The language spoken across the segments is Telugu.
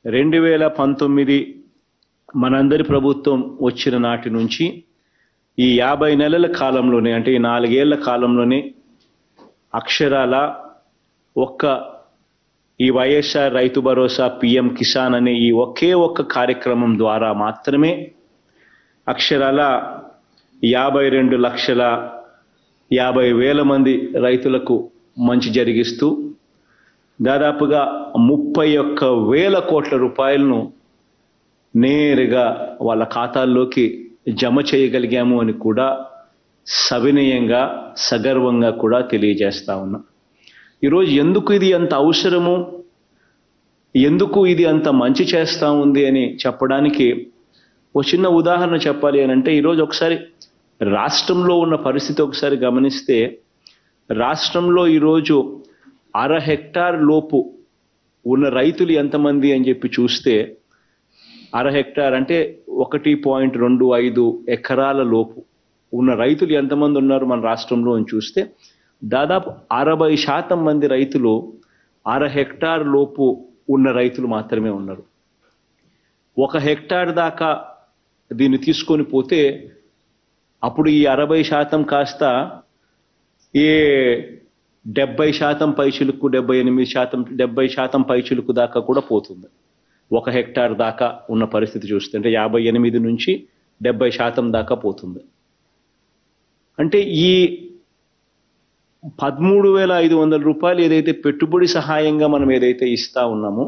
రెండు వేల పంతొమ్మిది మనందరి ప్రభుత్వం వచ్చిన నాటి నుంచి ఈ యాభై నెలల కాలంలోనే అంటే ఈ నాలుగేళ్ల కాలంలోనే అక్షరాల ఒక్క ఈ వైఎస్ఆర్ రైతు భరోసా పిఎం కిసాన్ అనే ఈ ఒకే ఒక్క కార్యక్రమం ద్వారా మాత్రమే అక్షరాల యాభై రెండు లక్షల యాభై వేల మంది రైతులకు మంచి జరిగిస్తూ దాదాపుగా ముప్పై ఒక్క వేల కోట్ల రూపాయలను నేరుగా వాళ్ళ ఖాతాల్లోకి జమ చేయగలిగాము అని కూడా సవినయంగా సగర్వంగా కూడా తెలియజేస్తా ఉన్నా ఈరోజు ఎందుకు ఇది అంత అవసరము ఎందుకు ఇది అంత మంచి చేస్తా ఉంది అని చెప్పడానికి ఒక చిన్న ఉదాహరణ చెప్పాలి అని అంటే ఈరోజు ఒకసారి రాష్ట్రంలో ఉన్న పరిస్థితి ఒకసారి గమనిస్తే రాష్ట్రంలో ఈరోజు అర హెక్టార్ లోపు ఉన్న రైతులు ఎంతమంది అని చెప్పి చూస్తే అర హెక్టార్ అంటే ఒకటి పాయింట్ రెండు ఐదు ఎకరాల లోపు ఉన్న రైతులు ఎంతమంది ఉన్నారు మన రాష్ట్రంలో అని చూస్తే దాదాపు అరవై శాతం మంది రైతులు అర హెక్టార్ లోపు ఉన్న రైతులు మాత్రమే ఉన్నారు ఒక హెక్టార్ దాకా దీన్ని తీసుకొని పోతే అప్పుడు ఈ అరవై శాతం కాస్త ఏ డెబ్బై శాతం పైచులకు డెబ్బై ఎనిమిది శాతం డెబ్బై శాతం పైచులకు దాకా కూడా పోతుంది ఒక హెక్టార్ దాకా ఉన్న పరిస్థితి చూస్తే అంటే యాభై ఎనిమిది నుంచి డెబ్బై శాతం దాకా పోతుంది అంటే ఈ పదమూడు వేల ఐదు వందల రూపాయలు ఏదైతే పెట్టుబడి సహాయంగా మనం ఏదైతే ఇస్తా ఉన్నామో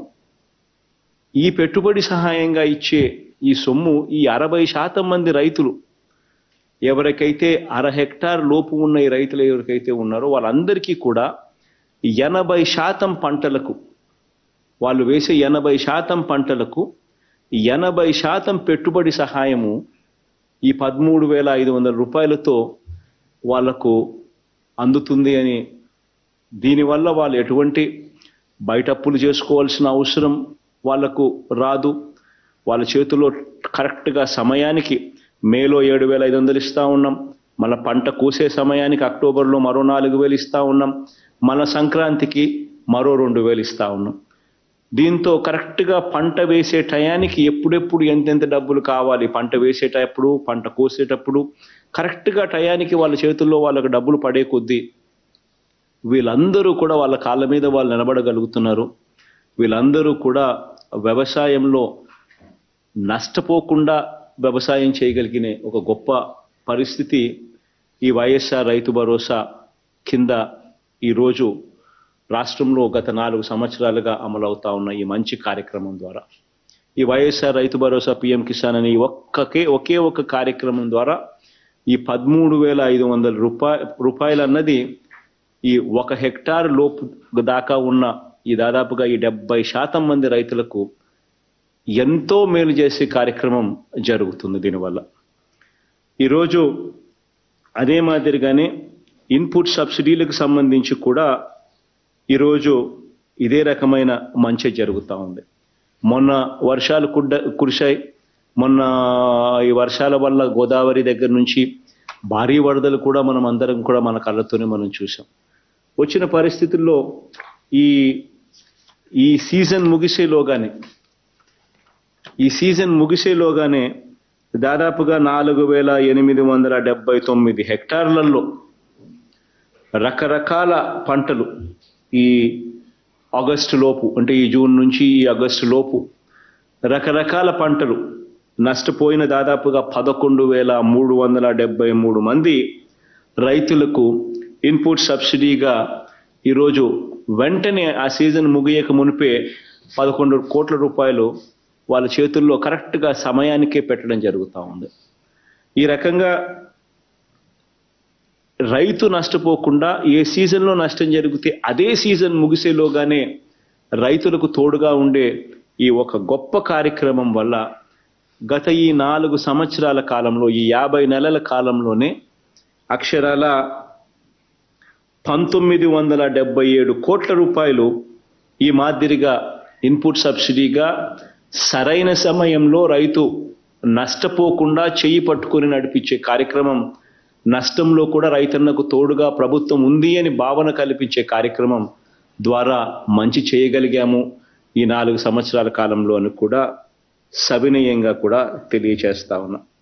ఈ పెట్టుబడి సహాయంగా ఇచ్చే ఈ సొమ్ము ఈ అరవై శాతం మంది రైతులు ఎవరికైతే అర హెక్టార్ లోపు ఉన్న ఈ రైతులు ఎవరికైతే ఉన్నారో వాళ్ళందరికీ కూడా ఎనభై శాతం పంటలకు వాళ్ళు వేసే ఎనభై శాతం పంటలకు ఎనభై శాతం పెట్టుబడి సహాయము ఈ పదమూడు వేల ఐదు వందల రూపాయలతో వాళ్లకు అందుతుంది అని దీనివల్ల వాళ్ళు ఎటువంటి బయట అప్పులు చేసుకోవాల్సిన అవసరం వాళ్లకు రాదు వాళ్ళ చేతిలో కరెక్ట్గా సమయానికి మేలో ఏడు వేల ఐదు వందలు ఇస్తా ఉన్నాం మన పంట కోసే సమయానికి అక్టోబర్లో మరో నాలుగు వేలు ఇస్తా ఉన్నాం మన సంక్రాంతికి మరో రెండు వేలు ఇస్తా ఉన్నాం దీంతో కరెక్ట్గా పంట వేసే టయానికి ఎప్పుడెప్పుడు ఎంతెంత డబ్బులు కావాలి పంట వేసేటప్పుడు పంట కోసేటప్పుడు కరెక్ట్గా టయానికి వాళ్ళ చేతుల్లో వాళ్ళకి డబ్బులు పడే కొద్దీ వీళ్ళందరూ కూడా వాళ్ళ కాళ్ళ మీద వాళ్ళు నిలబడగలుగుతున్నారు వీళ్ళందరూ కూడా వ్యవసాయంలో నష్టపోకుండా వ్యవసాయం చేయగలిగిన ఒక గొప్ప పరిస్థితి ఈ వైఎస్ఆర్ రైతు భరోసా కింద ఈరోజు రాష్ట్రంలో గత నాలుగు సంవత్సరాలుగా అమలవుతా ఉన్న ఈ మంచి కార్యక్రమం ద్వారా ఈ వైఎస్ఆర్ రైతు భరోసా పిఎం కిసాన్ అనే ఈ ఒక్కకే ఒకే ఒక కార్యక్రమం ద్వారా ఈ పదమూడు వేల ఐదు వందల రూపాయ రూపాయలు అన్నది ఈ ఒక హెక్టార్ లోపు దాకా ఉన్న ఈ దాదాపుగా ఈ డెబ్బై శాతం మంది రైతులకు ఎంతో మేలు చేసే కార్యక్రమం జరుగుతుంది దీనివల్ల ఈరోజు అదే మాదిరిగానే ఇన్పుట్ సబ్సిడీలకు సంబంధించి కూడా ఈరోజు ఇదే రకమైన మంచి జరుగుతూ ఉంది మొన్న వర్షాలు కుడ్డ కురిశాయి మొన్న ఈ వర్షాల వల్ల గోదావరి దగ్గర నుంచి భారీ వరదలు కూడా మనం అందరం కూడా మన కళ్ళతోనే మనం చూసాం వచ్చిన పరిస్థితుల్లో ఈ ఈ సీజన్ ముగిసేలోగానే ఈ సీజన్ ముగిసేలోగానే దాదాపుగా నాలుగు వేల ఎనిమిది వందల డెబ్బై తొమ్మిది హెక్టార్లలో రకరకాల పంటలు ఈ ఆగస్టు లోపు అంటే ఈ జూన్ నుంచి ఈ ఆగస్టు లోపు రకరకాల పంటలు నష్టపోయిన దాదాపుగా పదకొండు వేల మూడు వందల డెబ్బై మూడు మంది రైతులకు ఇన్పుట్ సబ్సిడీగా ఈరోజు వెంటనే ఆ సీజన్ ముగియక మునిపే పదకొండు కోట్ల రూపాయలు వాళ్ళ చేతుల్లో కరెక్ట్గా సమయానికే పెట్టడం జరుగుతూ ఉంది ఈ రకంగా రైతు నష్టపోకుండా ఏ సీజన్లో నష్టం జరిగితే అదే సీజన్ ముగిసేలోగానే రైతులకు తోడుగా ఉండే ఈ ఒక గొప్ప కార్యక్రమం వల్ల గత ఈ నాలుగు సంవత్సరాల కాలంలో ఈ యాభై నెలల కాలంలోనే అక్షరాల పంతొమ్మిది వందల డెబ్బై ఏడు కోట్ల రూపాయలు ఈ మాదిరిగా ఇన్పుట్ సబ్సిడీగా సరైన సమయంలో రైతు నష్టపోకుండా చెయ్యి పట్టుకొని నడిపించే కార్యక్రమం నష్టంలో కూడా రైతన్నకు తోడుగా ప్రభుత్వం ఉంది అని భావన కల్పించే కార్యక్రమం ద్వారా మంచి చేయగలిగాము ఈ నాలుగు సంవత్సరాల కాలంలోని కూడా సవినయంగా కూడా తెలియచేస్తా ఉన్నా